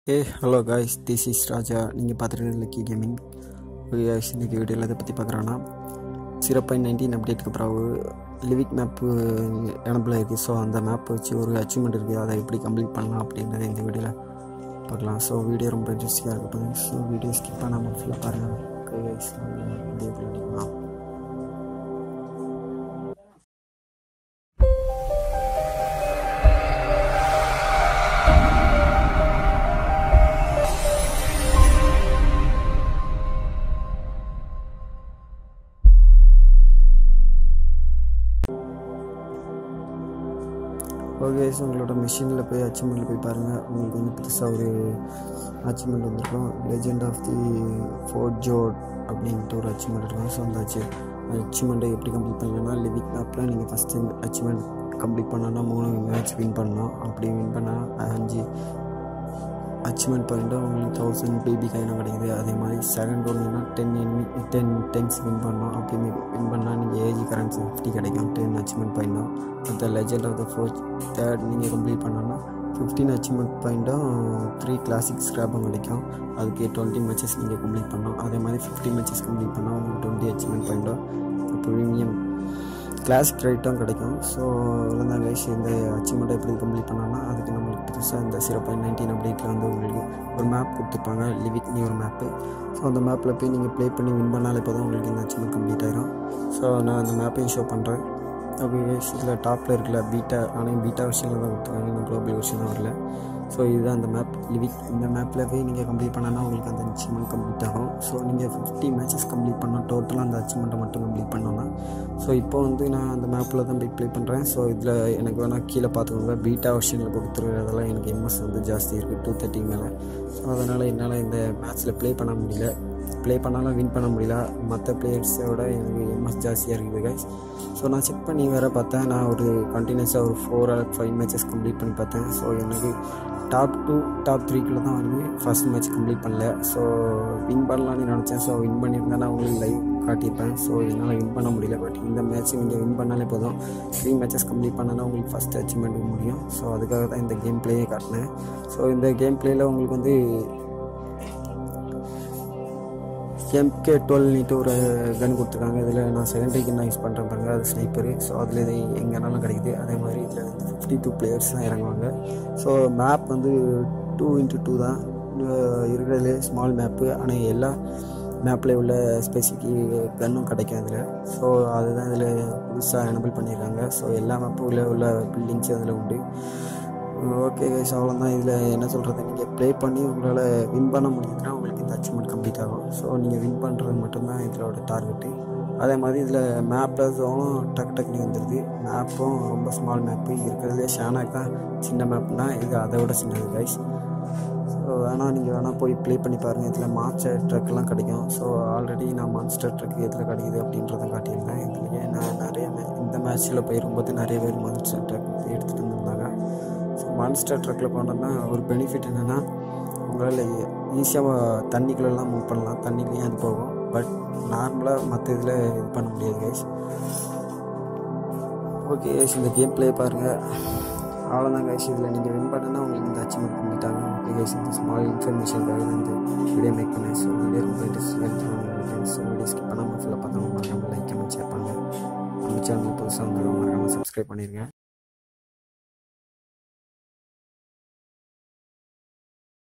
A hello guys this is Raja நீங்கள் பார்த்துருக்கிறது Lucky Gaming guys இன்றைக்கி வீடியோவில் எதை பற்றி பார்க்குறோன்னா ஜீரோ பாயிண்ட் நைன்டீன் அப்டேட்டுக்கு பிறகு லிவிக் மேப்பு எனப்பில் இருக்குது ஸோ அந்த மேப் வச்சு ஒரு அச்சீவ்மெண்ட் இருக்குது அதை எப்படி கம்ப்ளீட் பண்ணலாம் அப்படின்றத இந்த வீடியோவில் பார்க்கலாம் ஸோ வீடியோ ரொம்ப இன்ட்ரெஸ்டிங்காக இருக்கட்டும் ஸோ வீடியோ ஸ்கிப் பண்ணாமல் ஃபுல்லாக பாருங்கள் கைஸ் வீடியோ பண்ணிக்கலாம் ஓகே ஸோ உங்களோட மிஷினில் போய் அச்சீவ்மெண்ட்டில் போய் பாருங்கள் உங்களுக்கு வந்து புதுசாக ஒரு அச்சீவ்மெண்ட் வந்திருக்கும் லெஜெண்ட் ஆஃப் தி ஃபோர்ட் ஜோட் அப்படின்ட்டு ஒரு அச்சீவ்மெண்ட் இருக்கும் ஸோ அந்த அச்சீவ் அச்சீவ்மெண்ட்டை எப்படி கம்ப்ளீட் பண்ணலன்னா லிவிக் மேப்பில் நீங்கள் ஃபஸ்ட்டு அச்சீவ்மெண்ட் கம்ப்ளீட் பண்ணோன்னா மூணு மேட்ச் வின் பண்ணணும் அப்படி வின் பண்ணால் அஞ்சு அச்சீவ்மெண்ட் பாயிண்ட்டும் உங்களுக்கு தௌசண்ட் பேபி கைனம் கிடைக்குது அதே மாதிரி செகண்ட் ஒன்றுனா ten enemy ten times win பண்ணோம் அப்படி வின் பண்ணால் நீங்கள் ஏஜி கரன்சி ஃபிஃப்டி கிடைக்கும் டென் அச்சீவ்மெண்ட் பாயிண்ட்டும் மற்ற legend of the fourth third நீங்கள் கம்ப்ளீட் பண்ணோன்னா ஃபிஃப்டீன் அச்சீவ்மெண்ட் பாயிண்ட்டும் த்ரீ கிளாசிக் ஸ்க்ராப்பும் கிடைக்கும் அதுக்கு டுவெண்ட்டி மேட்சஸ் நீங்கள் கம்ப்ளீட் பண்ணோம் அதே மாதிரி ஃபிஃப்டி மேட்சஸ் கம்ப்ளீட் பண்ணால் உங்களுக்கு டுவெண்ட்டி அச்சீவ்மெண்ட் பாயிண்ட்டும் ப்ரீமியம் கிளாசிக் ரைட்டும் கிடைக்கும் ஸோ இவ்வளோதான் கைஸ் இந்த அச்சீவ்மெண்ட்டை எப்படி கம்ப்ளீட் பண்ணோன்னா அதுக்கு நம்மளுக்கு புதுசாக இந்த ஜீரோ பாயிண்ட் நைன்டீன் அப்டேட்டில் வந்து உங்களுக்கு ஒரு மேப் கொடுத்துருப்பாங்க லிவிக் நியூ ஒரு மேப்பு ஸோ அந்த மேப்பில் போய் நீங்கள் ப்ளே பண்ணி வின் பண்ணாலே இப்போ தான் உங்களுக்கு இந்த அச்சீவ்மெண்ட் கம்ப்ளீட் ஆயிரும் ஸோ நான் அந்த மேப்பையும் ஷோ பண்ணுறேன் ஓகே கைஸ் இதில் டாப்பில் இருக்கல பீட்டா ஆனால் பீட்டா விஷயங்கள் தான் கொடுத்துருக்காங்க இன்னும் குளோபல் விஷயம் தான் வரல ஸோ இதுதான் அந்த மேப் லிவிக் இந்த மேப்பில் போய் நீங்கள் கம்ப்ளீட் பண்ணனா உங்களுக்கு அந்த அச்சீவ்மெண்ட் கம்ப்ளீட் ஆகும் ஸோ நீங்கள் ஃபிஃப்டி மேட்சஸ் கம்ப்ளீட் பண்ணோம் டோட்டலாக அந்த அச்சீவ்மெண்ட்டை மட்டும் கம்ப்ளீட் பண்ணோன்னா ஸோ இப்போ வந்து நான் அந்த மேப்பில் தான் போய் ப்ளே பண்ணுறேன் ஸோ இதில் எனக்கு வேணால் கீழே பார்த்துக்கோங்க பீட்டா வெர்ஷனில் கொடுத்துருக்கிறதெல்லாம் எனக்கு எம்எஸ் வந்து ஜாஸ்தி இருக்குது டூ தேர்ட்டி மேலே ஸோ அதனால் என்னால் இந்த மேட்ச்சில் ப்ளே பண்ண முடியல ப்ளே பண்ணாலும் வின் பண்ண முடியல மற்ற பிளேயர்ஸோட எனக்கு எம்எஸ் ஜாஸ்தியாக இருக்குது கைஸ் ஸோ நான் செக் பண்ணி வேறு பார்த்தேன் நான் ஒரு கண்டினியூஸாக ஒரு four or five matches complete பண்ணி பார்த்தேன் ஸோ எனக்கு டாப் டூ டாப் த்ரீக்குள்ளே தான் வருது ஃபஸ்ட் மேட்ச் கம்ப்ளீட் பண்ணல ஸோ வின் பண்ணலான்னு நினச்சேன் ஸோ வின் பண்ணியிருந்தேன் நான் உங்களுக்கு லைவ் காட்டியிருப்பேன் ஸோ என்னால் வின் பண்ண முடியல பட் இந்த மேட்ச் நீங்கள் வின் பண்ணாலே போதும் த்ரீ மேட்சஸ் கம்ப்ளீட் பண்ணால் உங்களுக்கு ஃபஸ்ட் அச்சீவ்மெண்ட் முடியும் ஸோ அதுக்காக தான் இந்த கேம் பிளேயே காட்டினேன் ஸோ இந்த கேம் பிளேயில் உங்களுக்கு வந்து எம்கே டுவெல்னிட்டு ஒரு கன் கொடுத்துருக்காங்க இதில் நான் செகண்டரி கன் யூஸ் பண்ணுறேன் பாருங்க அது ஸ்னைப்பரு ஸோ அதில் இது எங்கேனாலும் கிடைக்குது அதே மாதிரி இதில் வந்து ஃபிஃப்டி டூ பிளேயர்ஸ் தான் இறங்குவாங்க ஸோ மேப் வந்து டூ இன்ட்டு டூ தான் இருக்கிறதுலே ஸ்மால் மேப்பு ஆனால் எல்லா மேப்பில் உள்ள ஸ்பெசிஃபிக் கன்னும் கிடைக்கும் இதில் ஸோ அதுதான் இதில் புதுசாக எனபிள் பண்ணியிருக்காங்க ஸோ எல்லா மேப்பும் உள்ள பில்டிங்ஸ் அதில் உண்டு ஓகே கைஸ் அவ்வளோதான் இதில் என்ன சொல்கிறது நீங்கள் ப்ளே பண்ணி உங்களால் வின் பண்ண முடியுதுன்னா உங்களுக்கு இந்த அச்சீவ்மெண்ட் கம்ப்ளீட் ஆகும் ஸோ நீங்கள் வின் பண்ணுறது மட்டும்தான் இதோட டார்கெட்டு அதே மாதிரி இதில் மேப்பில் ஜோனும் டக்கு டக்குனு வந்துடுது மேப்பும் ரொம்ப ஸ்மால் மேப்பு இருக்கிறதுலே ஷானாக் தான் சின்ன மேப்னா இது அதை விட சின்னது கைஸ் ஸோ வேணால் நீங்கள் வேணால் போய் ப்ளே பண்ணி பாருங்கள் இதில் மான்ஸ்டர் ட்ரக்லாம் கிடைக்கும் ஸோ ஆல்ரெடி நான் மான்ஸ்டர் ட்ரக் எதில் கிடைக்குது அப்படின்றத காட்டியிருந்தேன் இதுலேயே நான் நிறைய இந்த மேட்ச்சில் போயிருக்கும்போது நிறைய பேர் மான்ஸ்டர் ட்ரக் எடுத்துகிட்டு வந்திருந்தாங்க ஸோ மான்ஸ்டர் ட்ரக்கில் போனோம்னா ஒரு பெனிஃபிட் என்னென்னா உங்களால் ஈஸியாக தண்ணிக்குள்ளெல்லாம் மூவ் பண்ணலாம் தண்ணிலையும் அது போகும் பட் நார்மலாக மற்ற இதில் இது பண்ண முடியாது கைஸ் ஓகே கைஸ் இந்த கேம் ப்ளே பாருங்கள் அவ்வளோதான் கைஸ் இதில் நீங்கள் வின் பண்ணனா உங்களுக்கு இந்த அச்சீவ்மெண்ட் பண்ணிட்டாங்க ஓகே கைஸ் இந்த ஸ்மால் இன்ஃபர்மேஷனுக்காக இந்த வீடியோ மேக் பண்ணேன் ஸோ வீடியோ ரொம்ப இன்ட்ரெஸ்டிங்காக நினைக்கிறேன் ஸோ வீடியோ ஸ்கிப் பண்ணாமல் ஃபுல்லாக பார்த்தவங்க மறக்காமல் லைக் கமெண்ட் ஷேர் பண்ணுங்கள் நம்ம சேனல் புதுசாக வந்து மறக்காமல் சப்ஸ்கிரைப் பண்ணிடுங்க